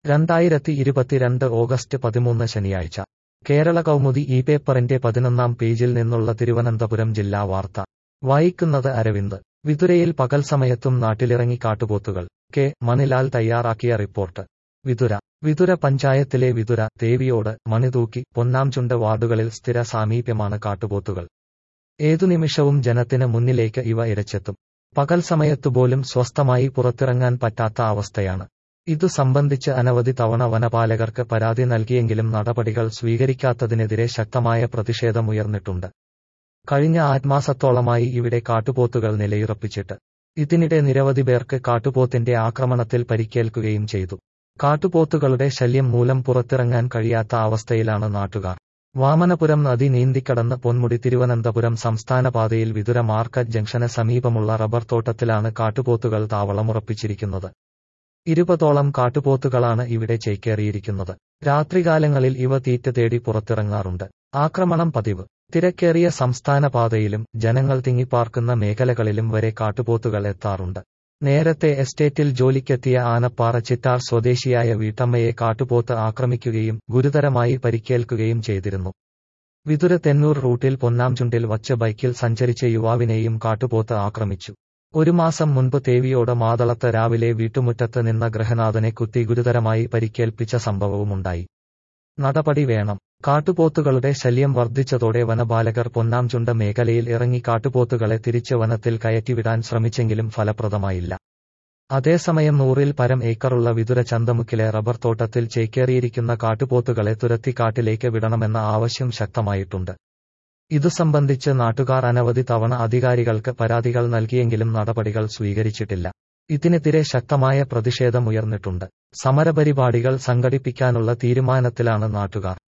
രണ്ടായിരത്തി ഇരുപത്തിരണ്ട് ഓഗസ്റ്റ് പതിമൂന്ന് ശനിയാഴ്ച കേരള കൗമുദി ഈ പേപ്പറിന്റെ പതിനൊന്നാം പേജിൽ നിന്നുള്ള തിരുവനന്തപുരം ജില്ലാ വാർത്ത വായിക്കുന്നത് അരവിന്ദ് വിതുരയിൽ പകൽ സമയത്തും നാട്ടിലിറങ്ങി കാട്ടുപോത്തുകൾ കെ മണിലാൽ തയ്യാറാക്കിയ റിപ്പോർട്ട് വിതുര വിതുര പഞ്ചായത്തിലെ വിതുര തേവിയോട് മണിതൂക്കി പൊന്നാംചുണ്ട് വാർഡുകളിൽ സ്ഥിര സാമീപ്യമാണ് കാട്ടുപോത്തുകൾ ഏതു നിമിഷവും ജനത്തിന് മുന്നിലേക്ക് ഇവ ഇരച്ചെത്തും പകൽ സമയത്തുപോലും സ്വസ്ഥമായി പുറത്തിറങ്ങാൻ പറ്റാത്ത അവസ്ഥയാണ് ഇതു സംബന്ധിച്ച് അനവധി തവണ വനപാലകർക്ക് പരാതി നൽകിയെങ്കിലും നടപടികൾ സ്വീകരിക്കാത്തതിനെതിരെ ശക്തമായ പ്രതിഷേധമുയർന്നിട്ടുണ്ട് കഴിഞ്ഞ ആത്മാസത്തോളമായി ഇവിടെ കാട്ടുപോത്തുകൾ നിലയുറപ്പിച്ചിട്ട് ഇതിനിടെ നിരവധി പേർക്ക് കാട്ടുപോത്തിന്റെ ആക്രമണത്തിൽ പരിക്കേൽക്കുകയും ചെയ്തു കാട്ടുപോത്തുകളുടെ ശല്യം മൂലം പുറത്തിറങ്ങാൻ കഴിയാത്ത അവസ്ഥയിലാണ് നാട്ടുകാർ വാമനപുരം നദി നീന്തിക്കടന്ന് പൊന്മുടി തിരുവനന്തപുരം സംസ്ഥാന പാതയിൽ വിതുര മാർക്കറ്റ് ജംഗ്ഷന് സമീപമുള്ള റബ്ബർ തോട്ടത്തിലാണ് കാട്ടുപോത്തുകൾ താവളമുറപ്പിച്ചിരിക്കുന്നത് ഇരുപതോളം കാട്ടുപോത്തുകളാണ് ഇവിടെ ചേക്കേറിയിരിക്കുന്നത് രാത്രികാലങ്ങളിൽ ഇവ തീറ്റ തേടി പുറത്തിറങ്ങാറുണ്ട് ആക്രമണം പതിവ് തിരക്കേറിയ സംസ്ഥാന പാതയിലും ജനങ്ങൾ തിങ്ങിപ്പാർക്കുന്ന മേഖലകളിലും വരെ കാട്ടുപോത്തുകൾ എത്താറുണ്ട് നേരത്തെ എസ്റ്റേറ്റിൽ ജോലിക്കെത്തിയ ആനപ്പാറ ചിറ്റാർ സ്വദേശിയായ വീട്ടമ്മയെ കാട്ടുപോത്ത് ആക്രമിക്കുകയും ഗുരുതരമായി പരിക്കേൽക്കുകയും ചെയ്തിരുന്നു വിതുര തെന്നൂർ റൂട്ടിൽ പൊന്നാംചുണ്ടിൽ വച്ച് ബൈക്കിൽ സഞ്ചരിച്ച യുവാവിനെയും കാട്ടുപോത്ത് ആക്രമിച്ചു ഒരു മാസം മുൻപ് തേവിയോട് മാതളത്ത് രാവിലെ വീട്ടുമുറ്റത്ത് നിന്ന ഗൃഹനാഥനെ കുത്തി ഗുരുതരമായി പരിക്കേൽപ്പിച്ച സംഭവവുമുണ്ടായി നടപടി വേണം കാട്ടുപോത്തുകളുടെ ശല്യം വർദ്ധിച്ചതോടെ വനപാലകർ പൊന്നാംചുണ്ട മേഖലയിൽ ഇറങ്ങി കാട്ടുപോത്തുകളെ തിരിച്ച് വനത്തിൽ കയറ്റിവിടാൻ ശ്രമിച്ചെങ്കിലും ഫലപ്രദമായില്ല അതേസമയം നൂറിൽ പരം ഏക്കറുള്ള വിതുര ചന്തമുക്കിലെ റബ്ബർ തോട്ടത്തിൽ ചേക്കേറിയിരിക്കുന്ന കാട്ടുപോത്തുകളെ തുരത്തി കാട്ടിലേക്ക് വിടണമെന്ന ആവശ്യം ശക്തമായിട്ടുണ്ട് ഇതു സംബന്ധിച്ച് നാട്ടുകാർ അനവധി തവണ അധികാരികൾക്ക് പരാതികൾ നൽകിയെങ്കിലും നടപടികൾ സ്വീകരിച്ചിട്ടില്ല ഇതിനെതിരെ ശക്തമായ പ്രതിഷേധമുയർന്നിട്ടുണ്ട് സമരപരിപാടികൾ സംഘടിപ്പിക്കാനുള്ള തീരുമാനത്തിലാണ് നാട്ടുകാർ